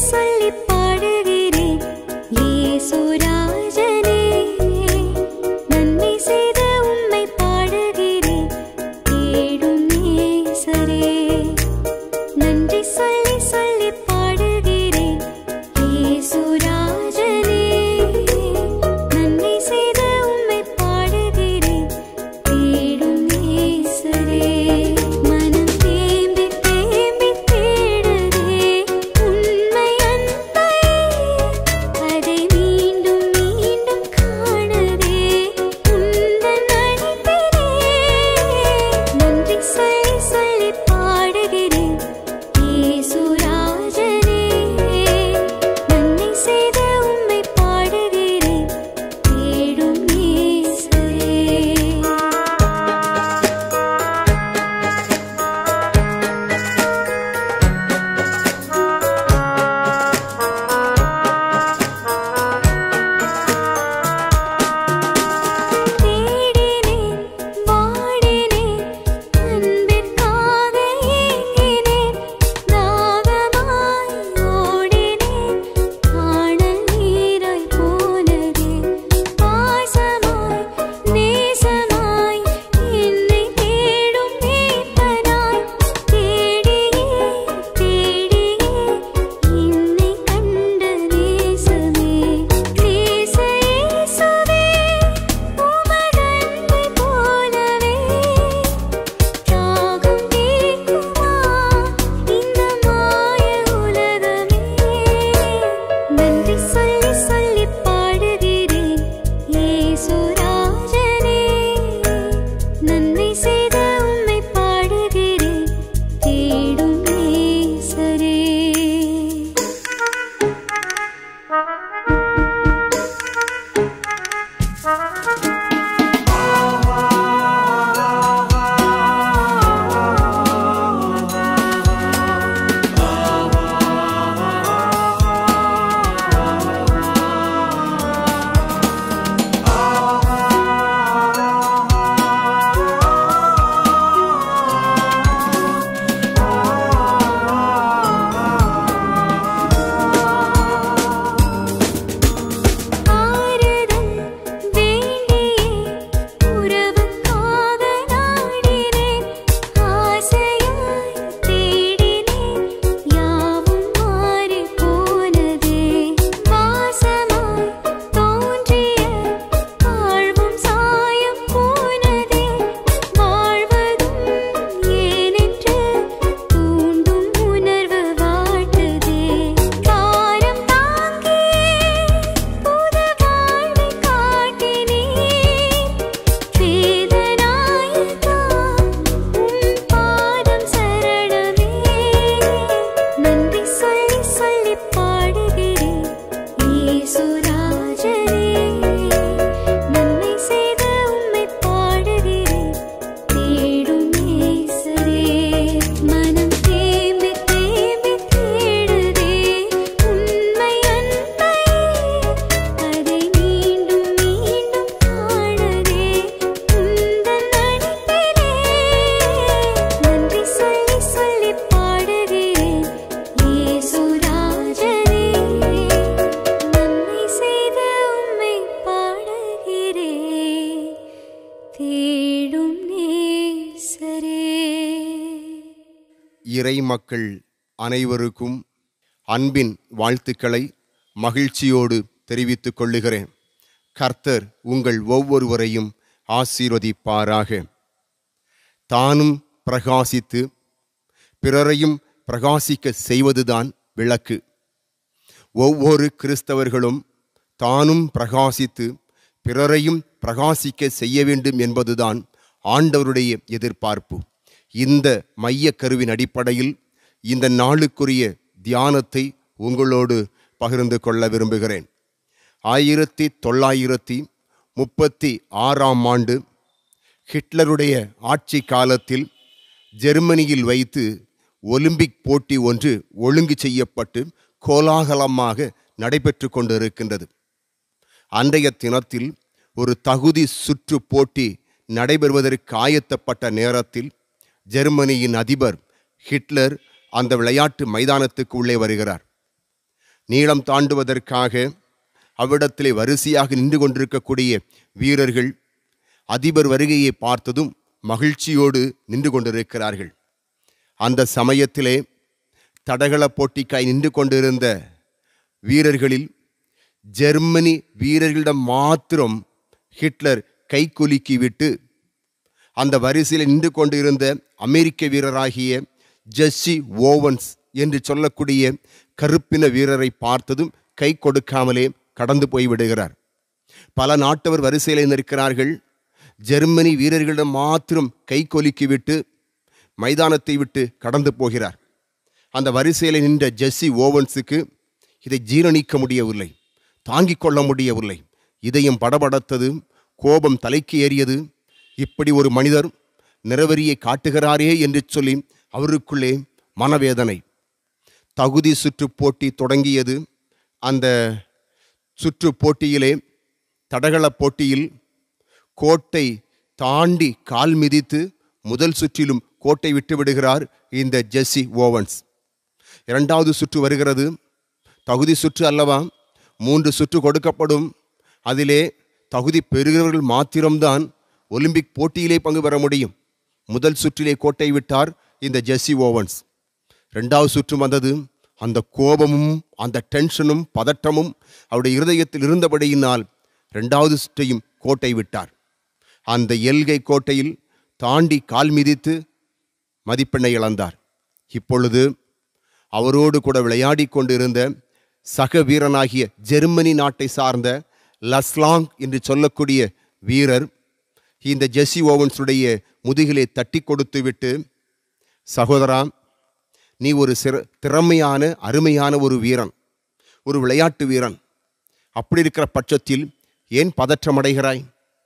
சொல்லி பாடுகிறேன் இயேசுராஜனே நன்மை செய்த உம்மை பாடுகிறேன் தேடும் நேசரே நன்றி சொல்லி சொல்லி பாடுகிறேன் இயேசுராஜனே நன்மை செய்த உம்மை பாடுகிறேன் தேடும் நேசரே மனம் தேம்பி தேம்பி தேடுதே உண்மை அன்பை அதை மீண்டும் மீண்டும் காணுதே உந்தன் அழைப்பிலே நன்றி சொல்லி சொல்லி பாடுகிறேன் இயேசுராஜனே நன்மை செய்த உம்மை பாடுகிறேன் தேடும் நேசரே தேடினேன் வாடினேன் அன்பிற்காக ஏங்கினேன் தாகமாய் ஓடினேன் காணல் நீராய் போனதே பாசமாய் நேசமாய் என்னை தேடும் மீட்பனாய் தேடியே தேடியே என்னை கண்ட நேசமே நேச இயேசுவே உமதன்பை போலவே தாகம் தீர்க்குமா இந்த மாய உலகமே நன்றி சொல்லி சொல்லி பாடுகிறேன் இயேசுராஜனே நன்மை செய்த உம்மை பாடுகிறேன் தேடும் நேசரே ஆறுதல் வேண்டியே உறவுக்காக நாடினேன் ஆசையாய் தேடினேன் யாவும் மாறி போனதே வாசமாய் தோன்றிய வாழ்வும் சாயம் போனதே வாழ்வதும் ஏனென்று தூண்டும் உணர்வு வாட்டுதே காரம் தாங்கியே புது வாழ்வை காட்டினீர் வேதனாயகா உம் பாதம் சரணமே நன்றி சொல்லி சொல்லி பாடுகிறேன் இயேசுராஜனே நன்மை செய்த உம்மை பாடுகிறேன் தேடும் நேசரே மனம் தேம்பி தேம்பி தேடுதே உண்மை அன்பை அதை மீண்டும் மீண்டும் காணுதே உந்தன் அழைப்பிலே நன்றி சொல்லி சொல்லி பாடுகிறேன் இயேசுராஜனே நன்மை செய்த உம்மை பாடுகிறேன் தேடும் நேசரே இறை மக்கள் அனைவருக்கும் அன்பின் வாழ்த்துக்களை மகிழ்ச்சியோடு தெரிவித்துக் கொள்ளுகிறேன் கர்த்தர் உங்கள் ஒவ்வொருவரையும் ஆசீர்வதிப்பாராக தானும் பிரகாசித்து பிறரையும் பிரகாசிக்க செய்வதுதான் விளக்கு ஒவ்வொரு கிறிஸ்தவர்களும் தானும் பிரகாசித்து பிறரையும் பிரகாசிக்க செய்ய வேண்டும் என்பதுதான் ஆண்டவருடைய எதிர்பார்ப்பு இந்த மையக் கருவின் அடிப்படையில் இந்த நாளுக்குரிய தியானத்தை உங்களோடு பகிர்ந்து கொள்ள விரும்புகிறேன் ஆயிரத்தி தொள்ளாயிரத்தி முப்பத்தி ஆறாம் ஆண்டு ஹிட்லருடைய ஆட்சி காலத்தில் ஜெர்மனியில் வைத்து ஒலிம்பிக் போட்டி ஒன்று ஒழுங்கு செய்யப்பட்டு கோலாகலமாக நடைபெற்று கொண்டிருக்கின்றது அன்றைய தினத்தில் ஒரு தகுதி சுற்று போட்டி நடைபெறுவதற்கு ஆயத்தப்பட்ட நேரத்தில் ஜெர்மனியின் அதிபர் ஹிட்லர் அந்த விளையாட்டு மைதானத்துக்கு உள்ளே வருகிறார் நீளம் தாண்டுவதற்காக அவ்விடத்திலே வரிசையாக நின்று கொண்டிருக்கக்கூடிய வீரர்கள் அதிபர் வருகையை பார்த்ததும் மகிழ்ச்சியோடு நின்று கொண்டிருக்கிறார்கள் அந்த சமயத்திலே தடகள போட்டிக்காய் நின்று கொண்டிருந்த வீரர்களில் ஜெர்மனி வீரர்களிடம் மாத்திரம் ஹிட்லர் கைக்குலுக்கி விட்டு அந்த வரிசையில் நின்று கொண்டிருந்த அமெரிக்க வீரராகிய ஜெஸ்ஸி ஓவன்ஸ் என்று சொல்லக்கூடிய கருப்பின வீரரை பார்த்ததும் கை கொடுக்காமலே கடந்து போய் விடுகிறார் பல நாட்டவர் வரிசையில் நிற்கிறார்கள் ஜெர்மனி வீரர்களிடம் மாத்திரம் கை கொலுக்கி விட்டு மைதானத்தை விட்டு கடந்து போகிறார் அந்த வரிசையில் நின்ற ஜெஸ்ஸி ஓவன்ஸுக்கு இதை ஜீரணிக்க முடியவில்லை தாங்கிக் கொள்ள முடியவில்லை இதயம் படபடத்தது கோபம் தலைக்கு ஏறியது இப்படி ஒரு மனிதர் நிறவெறியை காட்டுகிறாரே என்று சொல்லி அவருக்குள்ளே மனவேதனை தகுதி சுற்று போட்டி தொடங்கியது அந்த சுற்று போட்டியிலே தடகள போட்டியில் கோட்டை தாண்டி கால் மிதித்து முதல் சுற்றிலும் கோட்டை விட்டு விடுகிறார் இந்த ஜெஸ்ஸி ஓவன்ஸ் இரண்டாவது சுற்று வருகிறது தகுதி சுற்று அல்லவா மூன்று சுற்று கொடுக்கப்படும் அதிலே தகுதி பெறுகிறவர்கள் மாத்திரம்தான் ஒலிம்பிக் போட்டியிலே பங்கு பெற முடியும் முதல் சுற்றிலே கோட்டை விட்டார் இந்த ஜெஸ்ஸி ஓவன்ஸ் ரெண்டாவது சுற்று வந்தது அந்த கோபமும் அந்த டென்ஷனும் பதட்டமும் அவருடைய இருதயத்தில் இருந்தபடியினால் ரெண்டாவது சுற்றையும் கோட்டை விட்டார் அந்த எல்கை கோட்டையில் தாண்டி கால் மிதித்து மதிப்பெண்ணை இழந்தார் இப்பொழுது அவரோடு கூட விளையாடி கொண்டிருந்த சக வீரனாகிய ஜெர்மனி நாட்டை சார்ந்த லஸ்லாங் என்று சொல்லக்கூடிய வீரர் இந்த ஜெஸ்ஸி ஓவன்ஸுடைய முதுகிலே தட்டி கொடுத்து விட்டு சகோதரா நீ ஒரு சிற திறமையான அருமையான ஒரு வீரன் ஒரு விளையாட்டு வீரன் அப்படி இருக்கிற பட்சத்தில் ஏன் பதற்றமடைகிறாய்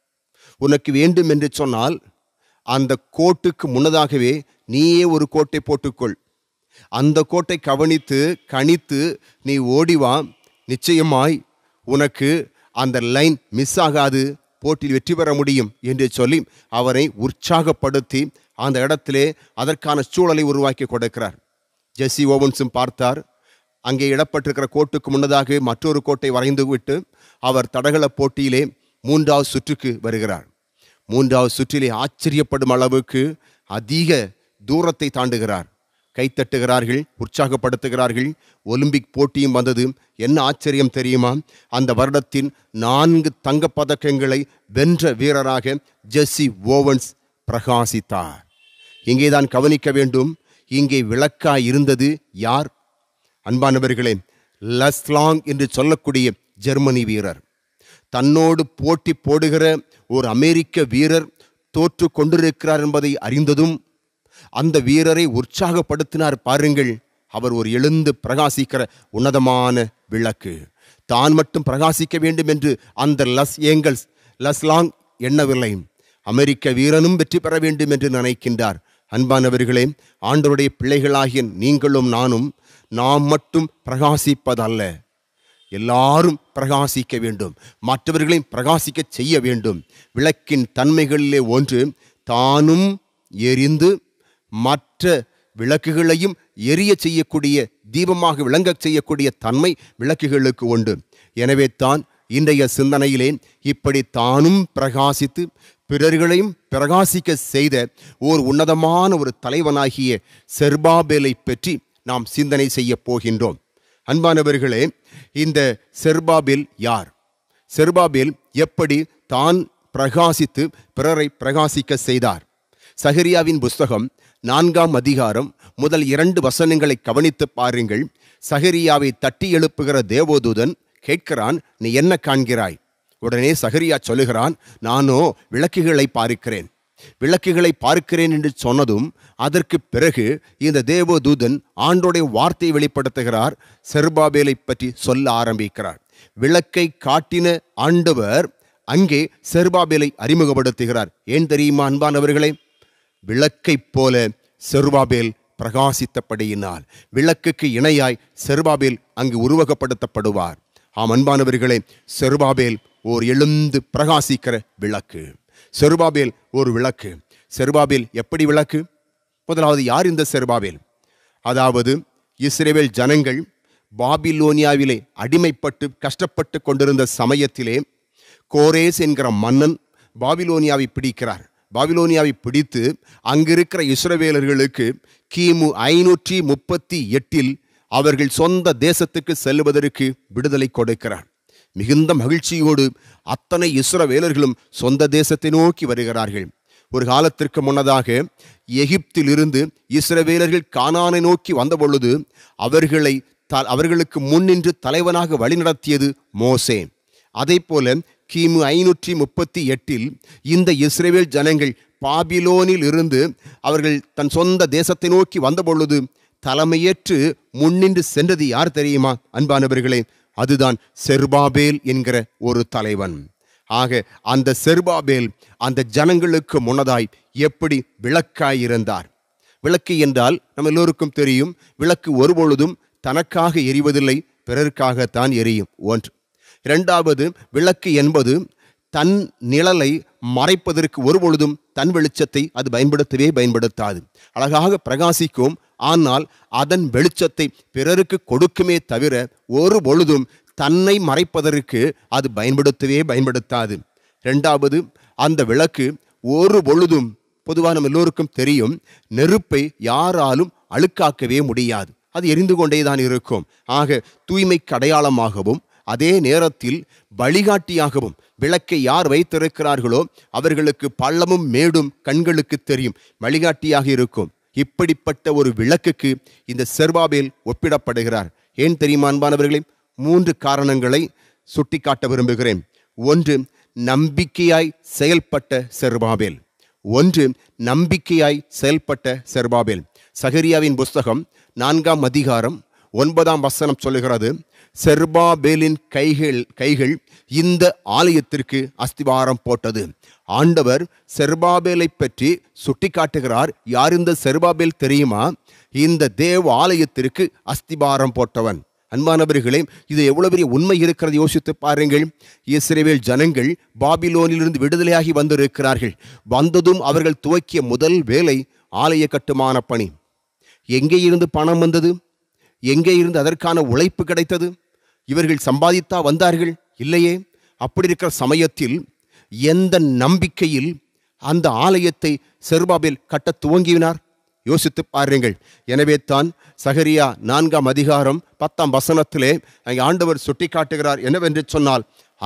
உனக்கு வேண்டும் என்று சொன்னால் அந்த கோட்டுக்கு முன்னதாகவே நீயே ஒரு கோட்டை போட்டுக்கொள் அந்த கோட்டை கவனித்து கணித்து நீ ஓடிவா நிச்சயமாய் உனக்கு அந்த லைன் மிஸ் ஆகாது போட்டியில் வெற்றி பெற முடியும் என்று சொல்லி அவரை உற்சாகப்படுத்தி அந்த இடத்திலே அதற்கான சூழலை உருவாக்கி கொடுக்கிறார் ஜெஸ்ஸி ஓவன்ஸும் பார்த்தார் அங்கே இடப்பட்டிருக்கிற கோட்டுக்கு முன்னதாக மற்றொரு கோட்டை வரைந்து விட்டு அவர் தடகள போட்டியிலே மூன்றாவது சுற்றுக்கு வருகிறார் மூன்றாவது சுற்றிலே ஆச்சரியப்படும் அளவுக்கு அதிக தூரத்தை தாண்டுகிறார் கைத்தட்டுகிறார்கள் உற்சாகப்படுத்துகிறார்கள் ஒலிம்பிக் போட்டியும் வந்தது என்ன ஆச்சரியம் தெரியுமா அந்த வருடத்தின் நான்கு தங்கப் பதக்கங்களை வென்ற வீரராக ஜெஸ்ஸி ஓவன்ஸ் பிரகாசித்தார் இங்கேதான் கவனிக்க வேண்டும் இங்கே விளக்காய் இருந்தது யார் அன்பானவர்களே லஸ்லாங் என்று சொல்லக்கூடிய ஜெர்மனி வீரர் தன்னோடு போட்டி போடுகிற ஒரு அமெரிக்க வீரர் தோற்று கொண்டிருக்கிறார் என்பதை அறிந்ததும் அந்த வீரரை உற்சாகப்படுத்தினார் பாருங்கள் அவர் ஒரு எழுந்து பிரகாசிக்கிற உன்னதமான விளக்கு தான் மட்டும் பிரகாசிக்க வேண்டும் என்று அந்த லஸ் ஏங்கல்ஸ் லஸ்லாங் எண்ணவில்லை அமெரிக்க வீரனும் வெற்றி பெற வேண்டும் என்று நினைக்கின்றார் அன்பானவர்களே ஆண்டவருடைய பிள்ளைகளாகிய நீங்களும் நானும் நாம் மட்டும் பிரகாசிப்பதல்ல எல்லாரும் பிரகாசிக்க வேண்டும் மற்றவர்களையும் பிரகாசிக்க செய்ய வேண்டும் விளக்கின் தன்மைகளிலே ஒன்று தானும் எரிந்து மற்ற விளக்குகளையும் எரிய செய்யக்கூடிய தீபமாக விளங்கச் செய்யக்கூடிய தன்மை விளக்குகளுக்கு உண்டு எனவே தான் இன்றைய சிந்தனையிலே இப்படி தானும் பிரகாசித்து பிறர்களையும் பிரகாசிக்க செய்த ஓர் உன்னதமான ஒரு தலைவனாகிய செர்பாபேலை பற்றி நாம் சிந்தனை செய்ய போகின்றோம் அன்பானவர்களே இந்த செர்பாபேல் யார் செர்பாபேல் எப்படி தான் பிரகாசித்து பிறரை பிரகாசிக்க செய்தார் சகரியாவின் புஸ்தகம் நான்காம் அதிகாரம் முதல் இரண்டு வசனங்களை கவனித்து பாருங்கள் சகரியாவை தட்டி எழுப்புகிற தேவோதூதன் கேட்கிறான் நீ என்ன காண்கிறாய் உடனே சகரியா சொல்லுகிறான் நானோ விளக்குகளை பார்க்கிறேன் விளக்குகளை பார்க்கிறேன் என்று சொன்னதும் அதற்கு பிறகு இந்த தேவதூதன் ஆண்டோடைய வார்த்தையை வெளிப்படுத்துகிறார் செர்பாபேலை பற்றி சொல்ல ஆரம்பிக்கிறார் விளக்கை காட்டின ஆண்டவர் அங்கே செர்பாபேலை அறிமுகப்படுத்துகிறார் ஏன் தெரியுமா அன்பானவர்களே விளக்கைப் போல செருபாபேல் பிரகாசித்தபடியினால் விளக்குக்கு இணையாய் செருபாபேல் அங்கு உருவகப்படுத்தப்படுவார் ஆம் அன்பானவர்களே செருபாபேல் ஓர் எழுந்து பிரகாசிக்கிற விளக்கு செருபாபேல் ஒரு விளக்கு செருபாபேல் எப்படி விளக்கு முதலாவது யார் இந்த செருபாபேல் அதாவது இஸ்ரேவேல் ஜனங்கள் பாபிலோனியாவிலே அடிமைப்பட்டு கஷ்டப்பட்டு கொண்டிருந்த சமயத்திலே கோரேஸ் என்கிற மன்னன் பாபிலோனியாவை பிடிக்கிறார் பாபிலோனியாவை பிடித்து அங்கிருக்கிற இஸ்ரவேலர்களுக்கு கிமு ஐநூற்றி முப்பத்தி எட்டில் அவர்கள் சொந்த தேசத்துக்கு செல்வதற்கு விடுதலை கொடுக்கிறார் மிகுந்த மகிழ்ச்சியோடு அத்தனை இஸ்ரவேலர்களும் சொந்த தேசத்தை நோக்கி வருகிறார்கள் ஒரு காலத்திற்கு முன்னதாக எகிப்திலிருந்து இஸ்ரவேலர்கள் கானானை நோக்கி வந்தபொழுது அவர்களை த அவர்களுக்கு முன்னின்று தலைவனாக வழிநடத்தியது மோசே அதே போல கிமு ஐநூற்றி முப்பத்தி எட்டில் இந்த இஸ்ரேவேல் ஜனங்கள் பாபிலோனில் இருந்து அவர்கள் தன் சொந்த தேசத்தை நோக்கி வந்தபொழுது தலைமையேற்று முன்னின்று சென்றது யார் தெரியுமா அன்பானவர்களே அதுதான் செர்பாபேல் என்கிற ஒரு தலைவன் ஆக அந்த செர்பாபேல் அந்த ஜனங்களுக்கு முன்னதாய் எப்படி விளக்காய் இருந்தார் விளக்கு என்றால் நம்ம எல்லோருக்கும் தெரியும் விளக்கு ஒருபொழுதும் தனக்காக எரிவதில்லை பிறருக்காகத்தான் எரியும் ஒன்று இரண்டாவது விளக்கு என்பது தன் நிழலை மறைப்பதற்கு ஒருபொழுதும் தன் வெளிச்சத்தை அது பயன்படுத்தவே பயன்படுத்தாது அழகாக பிரகாசிக்கும் ஆனால் அதன் வெளிச்சத்தை பிறருக்கு கொடுக்குமே தவிர ஒரு பொழுதும் தன்னை மறைப்பதற்கு அது பயன்படுத்தவே பயன்படுத்தாது ரெண்டாவது அந்த விளக்கு ஒரு பொழுதும் பொதுவாக நம்ம எல்லோருக்கும் தெரியும் நெருப்பை யாராலும் அழுக்காக்கவே முடியாது அது எரிந்து கொண்டே தான் இருக்கும் ஆக தூய்மைக்கு அடையாளமாகவும் அதே நேரத்தில் வழிகாட்டியாகவும் விளக்கை யார் வைத்திருக்கிறார்களோ அவர்களுக்கு பள்ளமும் மேடும் கண்களுக்கு தெரியும் வழிகாட்டியாக இருக்கும் இப்படிப்பட்ட ஒரு விளக்குக்கு இந்த செர்பாபேல் ஒப்பிடப்படுகிறார் ஏன் தெரியுமா அன்பானவர்களே மூன்று காரணங்களை சுட்டிக்காட்ட விரும்புகிறேன் ஒன்று நம்பிக்கையாய் செயல்பட்ட செர்பாபேல் ஒன்று நம்பிக்கையாய் செயல்பட்ட செர்பாபேல் சகரியாவின் புஸ்தகம் நான்காம் அதிகாரம் ஒன்பதாம் வசனம் சொல்லுகிறது செர்பாபேலின் கைகள் கைகள் இந்த ஆலயத்திற்கு அஸ்திவாரம் போட்டது ஆண்டவர் செர்பாபேலை பற்றி சுட்டிக்காட்டுகிறார் யார் இந்த செர்பாபேல் தெரியுமா இந்த தேவ ஆலயத்திற்கு அஸ்திபாரம் போட்டவன் அன்பானவர்களே இது எவ்வளவு பெரிய உண்மை இருக்கிறது யோசித்து பாருங்கள் இஸ்ரேவேல் ஜனங்கள் பாபிலோனிலிருந்து விடுதலையாகி வந்திருக்கிறார்கள் வந்ததும் அவர்கள் துவக்கிய முதல் வேலை ஆலய கட்டுமான பணி எங்கே இருந்து பணம் வந்தது எங்கே இருந்து அதற்கான உழைப்பு கிடைத்தது இவர்கள் சம்பாதித்தா வந்தார்கள் இல்லையே அப்படி இருக்கிற சமயத்தில் எந்த நம்பிக்கையில் அந்த ஆலயத்தை செருபாபேல் கட்ட துவங்கினார் யோசித்து பாருங்கள் எனவே தான் சகரியா நான்காம் அதிகாரம் பத்தாம் வசனத்திலே அங்கே ஆண்டவர் சுட்டிக்காட்டுகிறார் என்னவென்று சொன்னால்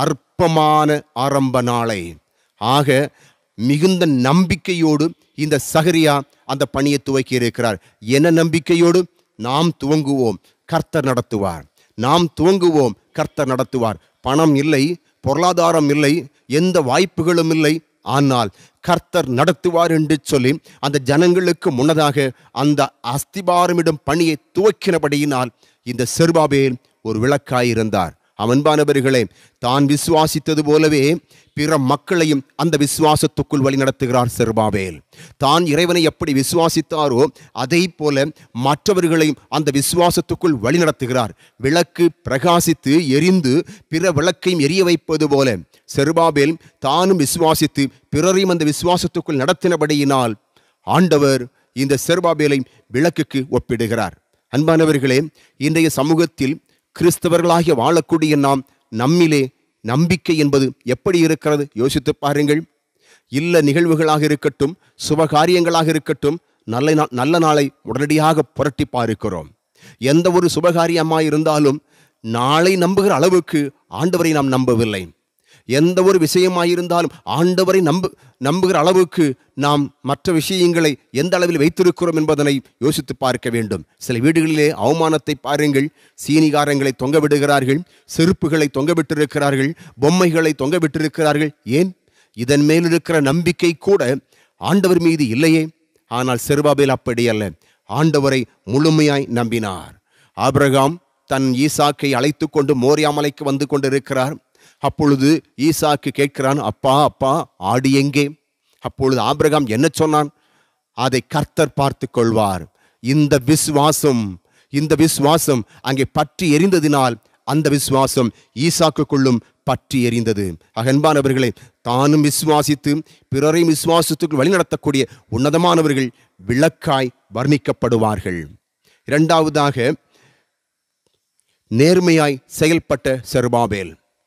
அற்பமான ஆரம்ப நாளை ஆக மிகுந்த நம்பிக்கையோடு இந்த சகரியா அந்த பணியை துவக்கி இருக்கிறார் என்ன நம்பிக்கையோடு நாம் துவங்குவோம் கர்த்தர் நடத்துவார் நாம் துவங்குவோம் கர்த்தர் நடத்துவார் பணம் இல்லை பொருளாதாரம் இல்லை எந்த வாய்ப்புகளும் இல்லை ஆனால் கர்த்தர் நடத்துவார் என்று சொல்லி அந்த ஜனங்களுக்கு முன்னதாக அந்த அஸ்திபாரமிடும் பணியை துவக்கினபடியினால் இந்த செருபாபேல் ஒரு விளக்காயிருந்தார் அவன்பானவர்களே தான் விசுவாசித்தது போலவே பிற மக்களையும் அந்த விசுவாசத்துக்குள் வழி நடத்துகிறார் செருபாபேல் தான் இறைவனை எப்படி விசுவாசித்தாரோ அதை போல மற்றவர்களையும் அந்த விசுவாசத்துக்குள் வழி நடத்துகிறார் விளக்கு பிரகாசித்து எரிந்து பிற விளக்கையும் எரிய வைப்பது போல செருபாபேல் தானும் விசுவாசித்து பிறரையும் அந்த விசுவாசத்துக்குள் நடத்தினபடியினால் ஆண்டவர் இந்த செருபாபேலை விளக்குக்கு ஒப்பிடுகிறார் அன்பானவர்களே இன்றைய சமூகத்தில் கிறிஸ்தவர்களாகிய வாழக்கூடிய நாம் நம்மிலே நம்பிக்கை என்பது எப்படி இருக்கிறது யோசித்து பாருங்கள் இல்ல நிகழ்வுகளாக இருக்கட்டும் சுபகாரியங்களாக இருக்கட்டும் நல்ல நா- நல்ல நாளை உடனடியாக புரட்டி பார்க்கிறோம் எந்த ஒரு சுபகாரியமாய் இருந்தாலும் நாளை நம்புகிற அளவுக்கு ஆண்டவரை நாம் நம்பவில்லை எந்த ஒரு விஷயமாயிருந்தாலும் ஆண்டவரை நம்பு நம்புகிற அளவுக்கு நாம் மற்ற விஷயங்களை எந்த அளவில் வைத்திருக்கிறோம் என்பதனை யோசித்து பார்க்க வேண்டும் சில வீடுகளிலே அவமானத்தை பாருங்கள் சீனிகாரங்களை தொங்க விடுகிறார்கள் செருப்புகளை தொங்க விட்டிருக்கிறார்கள் பொம்மைகளை தொங்க விட்டிருக்கிறார்கள் ஏன் இதன் மேல் இருக்கிற நம்பிக்கை கூட ஆண்டவர் மீது இல்லையே ஆனால் செருபாபேல் அப்படி அல்ல ஆண்டவரை முழுமையாய் நம்பினார் ஆபிரகாம் தன் ஈசாக்கை அழைத்து கொண்டு மோரியாமலைக்கு வந்து கொண்டிருக்கிறார் அப்பொழுது ஈசாக்கு கேட்கிறான் அப்பா அப்பா ஆடு எங்கே அப்பொழுது ஆபிரகாம் என்ன சொன்னான் அதை கர்த்தர் பார்த்து கொள்வார் இந்த விசுவாசம் இந்த விசுவாசம் அங்கே பற்றி எரிந்ததினால் அந்த விசுவாசம் ஈசாக்குக்குள்ளும் பற்றி எரிந்தது ஆக அன்பானவர்களே தானும் விசுவாசித்து பிறரையும் விசுவாசத்துக்கு வழிநடத்தக்கூடிய உன்னதமானவர்கள் விளக்காய் வர்ணிக்கப்படுவார்கள் இரண்டாவதாக நேர்மையாய் செயல்பட்ட செருபாபேல்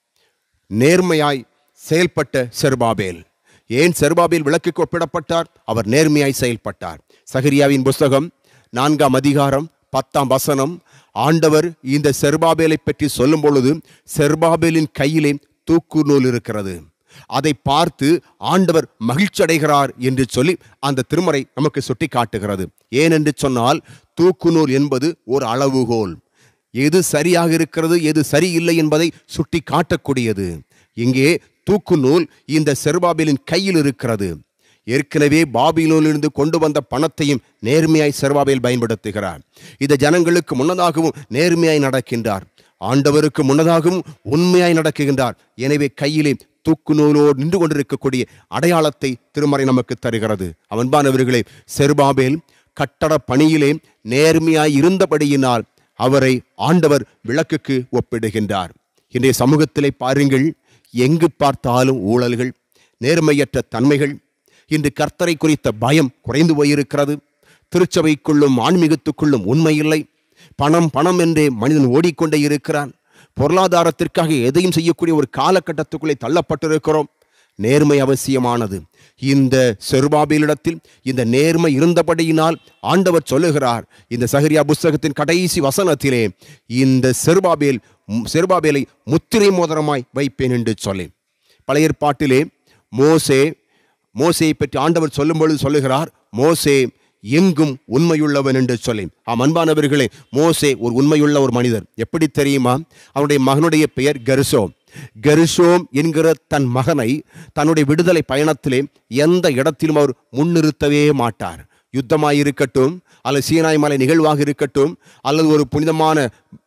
நேர்மையாய் செயல்பட்ட செருபாபேல் ஏன் செருபாபேல் விளக்குக்கு ஒப்பிடப்பட்டார் அவர் நேர்மையாய் செயல்பட்டார் சகரியாவின் புஸ்தகம் நான்காம் அதிகாரம் பத்தாம் வசனம் ஆண்டவர் இந்த செருபாபேலை பற்றி சொல்லும் பொழுது செருபாபேலின் கையிலே தூக்கு நூல் இருக்கிறது அதை பார்த்து ஆண்டவர் மகிழ்ச்சி அடைகிறார் என்று சொல்லி அந்த திருமறை நமக்கு சுட்டி காட்டுகிறது ஏனென்று சொன்னால் தூக்கு நூல் என்பது ஒரு அளவுகோல் எது சரியாக இருக்கிறது எது சரியில்லை என்பதை சுட்டி காட்டக்கூடியது இங்கே தூக்கு நூல் இந்த செருபாபேலின் கையில் இருக்கிறது ஏற்கனவே பாபிலோனிலிருந்து கொண்டு வந்த பணத்தையும் நேர்மையாய் செருபாபேல் பயன்படுத்துகிறார் இந்த ஜனங்களுக்கு முன்னதாகவும் நேர்மையாய் நடக்கின்றார் ஆண்டவருக்கு முன்னதாகவும் உண்மையாய் நடக்குகின்றார் எனவே கையிலே தூக்கு நூலோடு நின்று கொண்டிருக்கக்கூடிய அடையாளத்தை திருமறை நமக்கு தருகிறது அவன்பானவர்களே செருபாபேல் கட்டட பணியிலே நேர்மையாய் இருந்தபடியினால் அவரை ஆண்டவர் விளக்குக்கு ஒப்பிடுகின்றார் இன்றைய சமூகத்திலே பாருங்கள் எங்கு பார்த்தாலும் ஊழல்கள் நேர்மையற்ற தன்மைகள் இன்று கர்த்தரை குறித்த பயம் குறைந்து போயிருக்கிறது திருச்சபைக்குள்ளும் ஆன்மீகத்துக்குள்ளும் உண்மை இல்லை பணம் பணம் என்றே மனிதன் ஓடிக்கொண்டே இருக்கிறான் பொருளாதாரத்திற்காக எதையும் செய்யக்கூடிய ஒரு காலகட்டத்துக்குள்ளே தள்ளப்பட்டிருக்கிறோம் நேர்மை அவசியமானது இந்த செருபாபேலிடத்தில் இந்த நேர்மை இருந்தபடியினால் ஆண்டவர் சொல்லுகிறார் இந்த சகரியா புஸ்தகத்தின் கடைசி வசனத்திலே இந்த செருபாபேல் செருபாபேலை முத்திரை மோதிரமாய் வைப்பேன் என்று சொல்லி பழைய ஏற்பாட்டிலே மோசே மோசேயை பற்றி ஆண்டவர் சொல்லும் பொழுது சொல்லுகிறார் மோசே எங்கும் உண்மையுள்ளவன் என்று சொல்லி ஆம் அன்பானவர்களே மோசே ஒரு உண்மையுள்ள ஒரு மனிதர் எப்படி தெரியுமா அவனுடைய மகனுடைய பெயர் கெருசோம் கெருசோம் என்கிற தன் மகனை தன்னுடைய விடுதலை பயணத்திலே எந்த இடத்திலும் அவர் முன்னிறுத்தவே மாட்டார் யுத்தமாய் இருக்கட்டும் அல்லது சீனாய் மலை நிகழ்வாக இருக்கட்டும் அல்லது ஒரு புனிதமான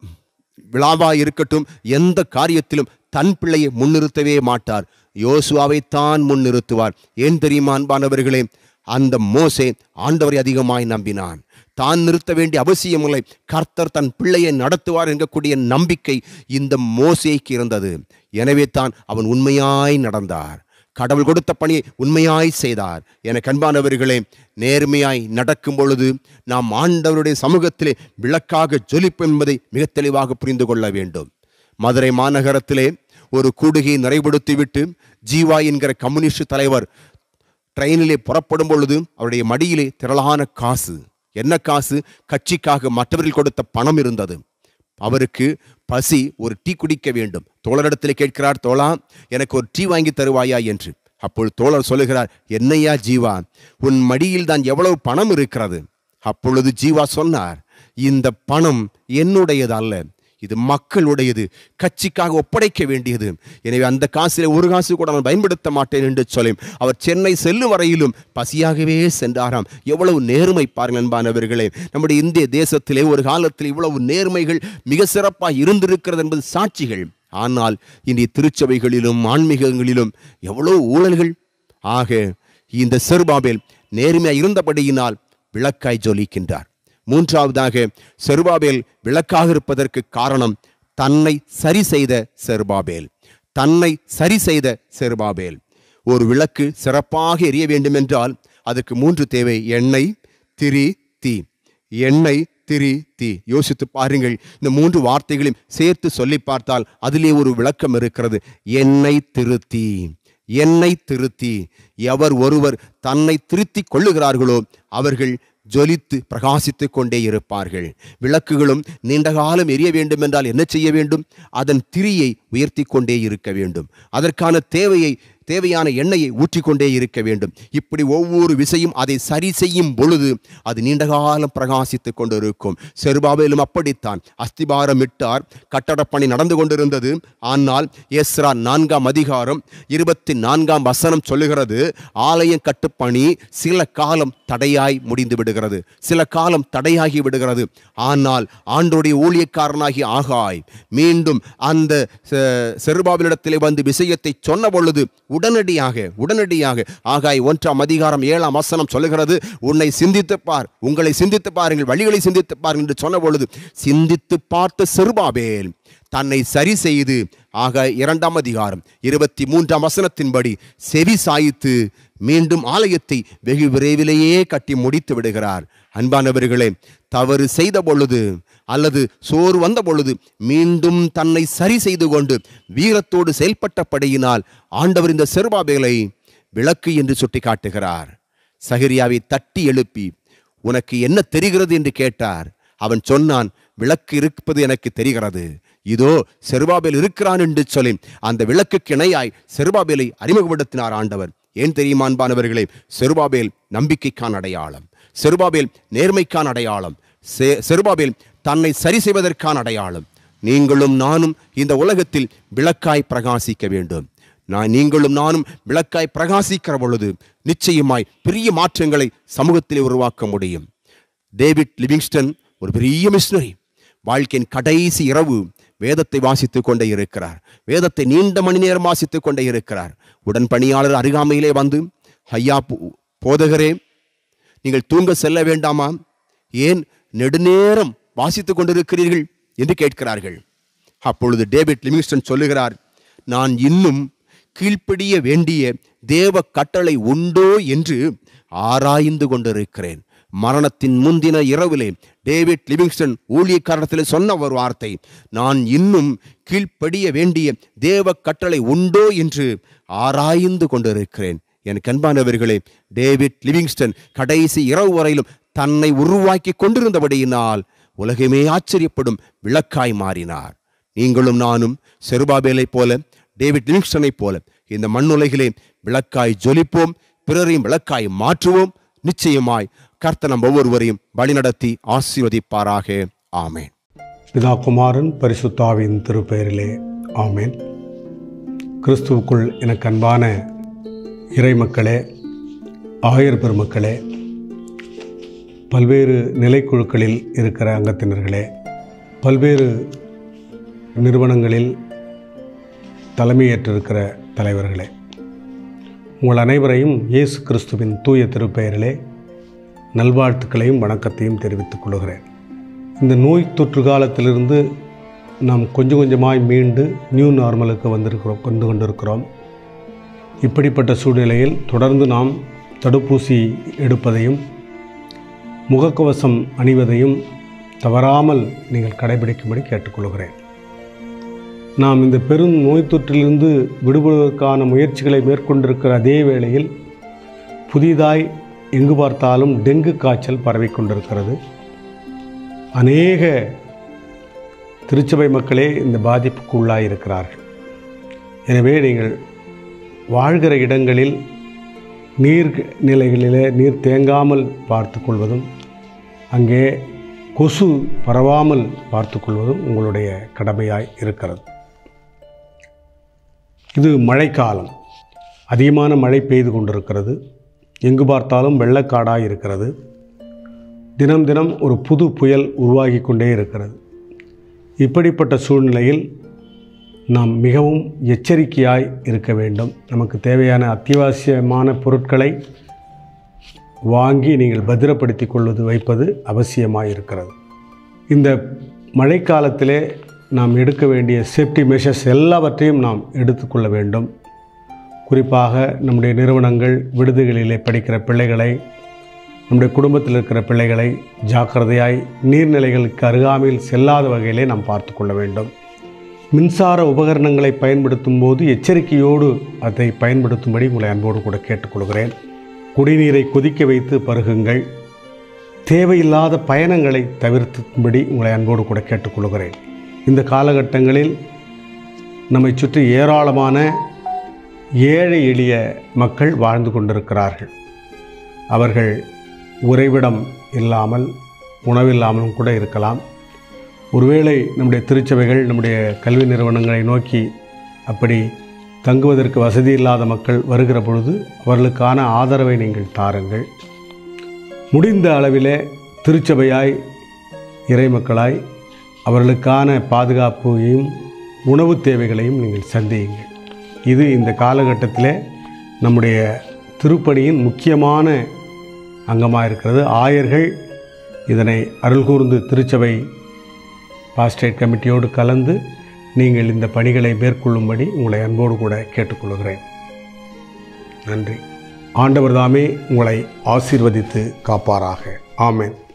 விழாவாக இருக்கட்டும் எந்த காரியத்திலும் தன் பிள்ளையை முன்னிறுத்தவே மாட்டார் யோசுவாவை தான் முன்னிறுத்துவார் ஏன் தெரியுமா அன்பானவர்களே அந்த மோசே ஆண்டவரை அதிகமாய் நம்பினான் தான் நிறுத்த வேண்டிய அவசியமில்லை கர்த்தர் தன் பிள்ளையை நடத்துவார் என்கக்கூடிய நம்பிக்கை இந்த மோசேக்கு இருந்தது எனவே தான் அவன் உண்மையாய் நடந்தார் கடவுள் கொடுத்த பணியை உண்மையாய் செய்தார் என கண்பானவர்களே நேர்மையாய் நடக்கும் பொழுது நாம் ஆண்டவருடைய சமூகத்திலே விளக்காக ஜொலிப்போம் என்பதை மிக தெளிவாக புரிந்து கொள்ள வேண்டும் மதுரை மாநகரத்திலே ஒரு கூடுகையை நிறைவுபடுத்திவிட்டு ஜீவா என்கிற கம்யூனிஸ்ட் தலைவர் ட்ரெயினிலே புறப்படும் பொழுது அவருடைய மடியிலே திரளான காசு என்ன காசு கட்சிக்காக மற்றவர்கள் கொடுத்த பணம் இருந்தது அவருக்கு பசி ஒரு டீ குடிக்க வேண்டும் தோழரிடத்தில் கேட்கிறார் தோழா எனக்கு ஒரு டீ வாங்கி தருவாயா என்று அப்பொழுது தோழர் சொல்லுகிறார் என்னையா ஜீவா உன் மடியில் தான் எவ்வளவு பணம் இருக்கிறது அப்பொழுது ஜீவா சொன்னார் இந்த பணம் என்னுடையது அல்ல இது மக்களுடையது கட்சிக்காக ஒப்படைக்க வேண்டியது எனவே அந்த காசிலே ஒரு காசு கூட நான் பயன்படுத்த மாட்டேன் என்று சொல்லி அவர் சென்னை செல்லும் வரையிலும் பசியாகவே சென்றாராம் எவ்வளவு நேர்மை பாருங்கள் அன்பானவர்களே நம்முடைய இந்திய தேசத்திலே ஒரு காலத்தில் இவ்வளவு நேர்மைகள் மிக சிறப்பாக இருந்திருக்கிறது என்பது சாட்சிகள் ஆனால் இன்றைய திருச்சபைகளிலும் ஆன்மீகங்களிலும் எவ்வளவு ஊழல்கள் ஆக இந்த செருபாபேல் நேர்மையாக இருந்தபடியினால் விளக்காய் ஜொலிக்கின்றார் மூன்றாவதாக செருபாபேல் விளக்காக இருப்பதற்கு காரணம் தன்னை சரி செய்த செருபாபேல் தன்னை சரி செய்த செருபாபேல் ஒரு விளக்கு சிறப்பாக எரிய வேண்டுமென்றால் அதற்கு மூன்று தேவை எண்ணெய் திரி தீ எண்ணெய் திரி தீ யோசித்து பாருங்கள் இந்த மூன்று வார்த்தைகளையும் சேர்த்து சொல்லி பார்த்தால் அதிலே ஒரு விளக்கம் இருக்கிறது எண்ணெய் திருத்தி எண்ணெய் திருத்தி எவர் ஒருவர் தன்னை திருத்திக் கொள்ளுகிறார்களோ அவர்கள் ஜொலித்து பிரகாசித்துக் கொண்டே இருப்பார்கள் விளக்குகளும் நீண்ட காலம் எரிய வேண்டும் என்றால் என்ன செய்ய வேண்டும் அதன் திரியை உயர்த்தி கொண்டே இருக்க வேண்டும் அதற்கான தேவையை தேவையான எண்ணெயை ஊற்றிக்கொண்டே இருக்க வேண்டும் இப்படி ஒவ்வொரு விசையும் அதை சரி செய்யும் பொழுது அது நீண்ட காலம் பிரகாசித்துக் கொண்டிருக்கும் செருபாபேலும் அப்படித்தான் அஸ்திபாரம் இட்டார் கட்டடப்பணி நடந்து கொண்டிருந்தது ஆனால் எஸ்ரா நான்காம் அதிகாரம் இருபத்தி நான்காம் வசனம் சொல்லுகிறது ஆலயம் கட்டுப்பணி சில காலம் தடையாய் முடிந்து விடுகிறது சில காலம் தடையாகி விடுகிறது ஆனால் ஆண்டோடைய ஊழியக்காரனாகி ஆகாய் மீண்டும் அந்த செ- செருபாவினிடத்திலே வந்து விஷயத்தை சொன்ன பொழுது உடனடியாக உடனடியாக ஆகாய் ஒன்றாம் அதிகாரம் ஏழாம் வசனம் சொல்லுகிறது உன்னை சிந்தித்துப் பார் உங்களை சிந்தித்து பாருங்கள் வழிகளை சிந்தித்து பாருங்கள் என்று சொன்ன பொழுது சிந்தித்து பார்த்த செருபாபேல் தன்னை சரி செய்து ஆக இரண்டாம் அதிகாரம் இருபத்தி மூன்றாம் வசனத்தின்படி செவி சாய்த்து மீண்டும் ஆலயத்தை வெகு விரைவிலேயே கட்டி முடித்து விடுகிறார் அன்பானவர்களே தவறு செய்த பொழுது அல்லது சோறு வந்த பொழுது மீண்டும் தன்னை சரி செய்து கொண்டு வீரத்தோடு செயல்பட்டபடியினால் ஆண்டவர் இந்த செருபாபேலை விளக்கு என்று சுட்டி காட்டுகிறார் சகரியாவை தட்டி எழுப்பி உனக்கு என்ன தெரிகிறது என்று கேட்டார் அவன் சொன்னான் விளக்கு இருப்பது எனக்கு தெரிகிறது இதோ செருபாபேல் இருக்கிறான் என்று சொல்லி அந்த விளக்குக்கு இணையாய் செருபாபேலை அறிமுகப்படுத்தினார் ஆண்டவர் ஏன் தெரியுமா அன்பானவர்களே செருபாபேல் நம்பிக்கைக்கான அடையாளம் செருபாபேல் நேர்மைக்கான அடையாளம் செ- செருபாபேல் தன்னை சரி செய்வதற்கான அடையாளம் நீங்களும் நானும் இந்த உலகத்தில் விளக்காய் பிரகாசிக்க வேண்டும் நான் நீங்களும் நானும் விளக்காய் பிரகாசிக்கிற பொழுது நிச்சயமாய் பெரிய மாற்றங்களை சமூகத்தில் உருவாக்க முடியும் டேவிட் லிவிங்ஸ்டன் ஒரு பெரிய மிஷினரி வாழ்க்கையின் கடைசி இரவு வேதத்தை வாசித்துக் கொண்டே இருக்கிறார் வேதத்தை நீண்ட மணி நேரம் வாசித்துக் கொண்டே இருக்கிறார் உடன் பணியாளர் அருகாமையிலே வந்து ஐயா போ- போதகரே நீங்கள் தூங்க செல்ல வேண்டாமா ஏன் நெடுநேரம் வாசித்துக் கொண்டிருக்கிறீர்கள் என்று கேட்கிறார்கள் அப்பொழுது டேவிட் லிவிங்ஸ்டன் சொல்லுகிறார் நான் இன்னும் கீழ்ப்படிய வேண்டிய தேவ கட்டளை உண்டோ என்று ஆராய்ந்து கொண்டிருக்கிறேன் மரணத்தின் முந்தின இரவிலே டேவிட் லிவிங்ஸ்டன் ஊழியக்காரத்தில் சொன்ன ஒரு வார்த்தை நான் இன்னும் கீழ்ப்படிய வேண்டிய தேவ கட்டளை உண்டோ என்று ஆராய்ந்து கொண்டிருக்கிறேன் என் கண்பானவர்களே டேவிட் லிவிங்ஸ்டன் கடைசி இரவு வரையிலும் தன்னை உருவாக்கி கொண்டிருந்தபடியினால் உலகமே ஆச்சரியப்படும் விளக்காய் மாறினார் நீங்களும் நானும் செருபாபேலைப் போல டேவிட் லிவிங்ஸ்டனைப் போல இந்த மண்ணுலகிலே விளக்காய் ஜொலிப்போம் பிறரையும் விளக்காய் மாற்றுவோம் நிச்சயமாய் கர்த்தர் நம் ஒவ்வொருவரையும் வழிநடத்தி ஆசீர்வதிப்பாராக ஆமென் பிதா குமாரன் பரிசுத்தாவின் திருப்பெயரிலே ஆமென் கிறிஸ்துவுக்குள் எனக்கு அன்பான இறைமக்களே ஆயர் பெருமக்களே பல்வேறு நிலைக்குழுக்களில் இருக்கிற அங்கத்தினர்களே பல்வேறு நிறுவனங்களில் தலைமையேற்றிருக்கிற தலைவர்களே உங்கள் அனைவரையும் இயேசு கிறிஸ்துவின் தூய திருப்பெயரிலே நல்வாழ்த்துக்களையும் வணக்கத்தையும் தெரிவித்துக் கொள்கிறேன் இந்த நோய் தொற்று காலத்திலிருந்து நாம் கொஞ்சம் கொஞ்சமாய் மீண்டு நியூ நார்மலுக்கு வந்திருக்கிறோம் கொண்டு கொண்டிருக்கிறோம் இப்படிப்பட்ட சூழ்நிலையில் தொடர்ந்து நாம் தடுப்பூசி எடுப்பதையும் முகக்கவசம் அணிவதையும் தவறாமல் நீங்கள் கடைபிடிக்கும்படி கேட்டுக்கொள்கிறேன் நாம் இந்த பெரும் நோய் தொற்றிலிருந்து விடுபடுவதற்கான முயற்சிகளை மேற்கொண்டிருக்கிற அதே வேளையில் புதிதாய் எங்கு பார்த்தாலும் டெங்கு காய்ச்சல் பரவிக்கொண்டிருக்கிறது அநேக திருச்சபை மக்களே இந்த பாதிப்புக்கு உள்ளாயிருக்கிறார்கள் எனவே நீங்கள் வாழ்கிற இடங்களில் நீர் நிலைகளிலே நீர் தேங்காமல் பார்த்து கொள்வதும் அங்கே கொசு பரவாமல் பார்த்து கொள்வதும் உங்களுடைய கடமையாய் இருக்கிறது இது மழைக்காலம் அதிகமான மழை பெய்து கொண்டிருக்கிறது எங்கு பார்த்தாலும் வெள்ளக்காடாய் இருக்கிறது தினம் தினம் ஒரு புது புயல் உருவாகி கொண்டே இருக்கிறது இப்படிப்பட்ட சூழ்நிலையில் நாம் மிகவும் எச்சரிக்கையாய் இருக்க வேண்டும் நமக்கு தேவையான அத்தியாவசியமான பொருட்களை வாங்கி நீங்கள் பத்திரப்படுத்தி கொள்வது வைப்பது அவசியமாக இருக்கிறது இந்த மழைக்காலத்திலே நாம் எடுக்க வேண்டிய சேஃப்டி மெஷர்ஸ் எல்லாவற்றையும் நாம் எடுத்துக்கொள்ள வேண்டும் குறிப்பாக நம்முடைய நிறுவனங்கள் விடுதிகளிலே படிக்கிற பிள்ளைகளை நம்முடைய குடும்பத்தில் இருக்கிற பிள்ளைகளை ஜாக்கிரதையாய் நீர்நிலைகளுக்கு அருகாமையில் செல்லாத வகையிலே நாம் பார்த்து கொள்ள வேண்டும் மின்சார உபகரணங்களை பயன்படுத்தும் போது எச்சரிக்கையோடு அதை பயன்படுத்தும்படி உங்களை அன்போடு கூட கேட்டுக்கொள்கிறேன் குடிநீரை கொதிக்க வைத்து பருகுங்கள் தேவையில்லாத பயணங்களை தவிர்த்தும்படி உங்களை அன்போடு கூட கேட்டுக்கொள்கிறேன் இந்த காலகட்டங்களில் நம்மை சுற்றி ஏராளமான ஏழை எளிய மக்கள் வாழ்ந்து கொண்டிருக்கிறார்கள் அவர்கள் உறைவிடம் இல்லாமல் உணவில்லாமலும் கூட இருக்கலாம் ஒருவேளை நம்முடைய திருச்சபைகள் நம்முடைய கல்வி நிறுவனங்களை நோக்கி அப்படி தங்குவதற்கு வசதி இல்லாத மக்கள் வருகிற பொழுது அவர்களுக்கான ஆதரவை நீங்கள் தாருங்கள் முடிந்த அளவிலே திருச்சபையாய் இறைமக்களாய் அவர்களுக்கான பாதுகாப்பையும் உணவு தேவைகளையும் நீங்கள் சந்தியுங்கள் இது இந்த காலகட்டத்திலே நம்முடைய திருப்பணியின் முக்கியமான அங்கமாக இருக்கிறது ஆயர்கள் இதனை அருள்கூர்ந்து திருச்சபை பாஸ்டேட் கமிட்டியோடு கலந்து நீங்கள் இந்த பணிகளை மேற்கொள்ளும்படி உங்களை அன்போடு கூட கேட்டுக்கொள்கிறேன் நன்றி ஆண்டவர் தாமே உங்களை ஆசீர்வதித்து காப்பாராக ஆமென்